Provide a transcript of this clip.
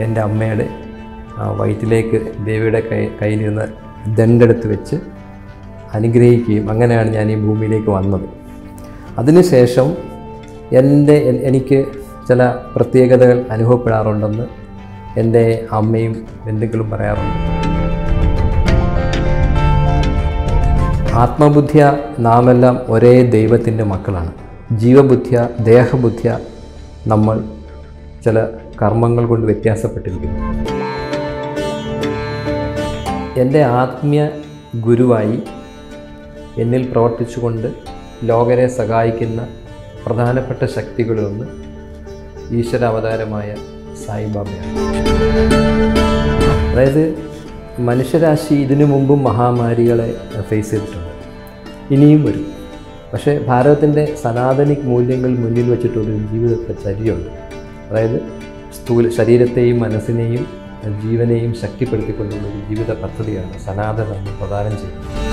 എൻ്റെ അമ്മയുടെ ആ, വയറ്റിലേക്ക് ദേവിയുടെ കൈ കയ്യിലിരുന്ന് ദണ്ടെടുത്ത് വെച്ച് അനുഗ്രഹിക്കുകയും അങ്ങനെയാണ് ഞാൻ ഈ ഭൂമിയിലേക്ക് വന്നത് അതിനുശേഷം എൻ്റെ എൻ- എനിക്ക് ചില പ്രത്യേകതകൾ അനുഭവപ്പെടാറുണ്ടെന്ന് എൻ്റെ അമ്മയും ബന്ധുക്കളും പറയാറുണ്ട് ആത്മബുദ്ധിയ നാമെല്ലാം ഒരേ ദൈവത്തിൻ്റെ മക്കളാണ് ജീവബുദ്ധിയ ദേഹബുദ്ധിയ നമ്മൾ ചില കർമ്മങ്ങൾ കൊണ്ട് വ്യത്യാസപ്പെട്ടിരിക്കുന്നു എൻ്റെ ആത്മീയ ഗുരുവായി എന്നിൽ പ്രവർത്തിച്ചുകൊണ്ട് ലോകരെ സഹായിക്കുന്ന പ്രധാനപ്പെട്ട ശക്തികളിലൊന്ന് ഈശ്വര അവതാരമായ സായിബാബയാണ് അതായത് മനുഷ്യരാശി ഇതിനു മുമ്പും മഹാമാരികളെ ഫേസ് ചെയ്തിട്ടുണ്ട് ഇനിയും വരും പക്ഷേ ഭാരതത്തിൻ്റെ സനാതനിക് മൂല്യങ്ങൾ മുന്നിൽ വെച്ചിട്ടൊരു ജീവിത ചര്യയുണ്ട് അതായത് സ്ഥൂല ശരീരത്തെയും മനസ്സിനെയും ജീവനെയും ശക്തിപ്പെടുത്തിക്കൊണ്ടുള്ള ഒരു ജീവിത പദ്ധതിയാണ് സനാതനം പ്രദാനം ചെയ്യുന്നത്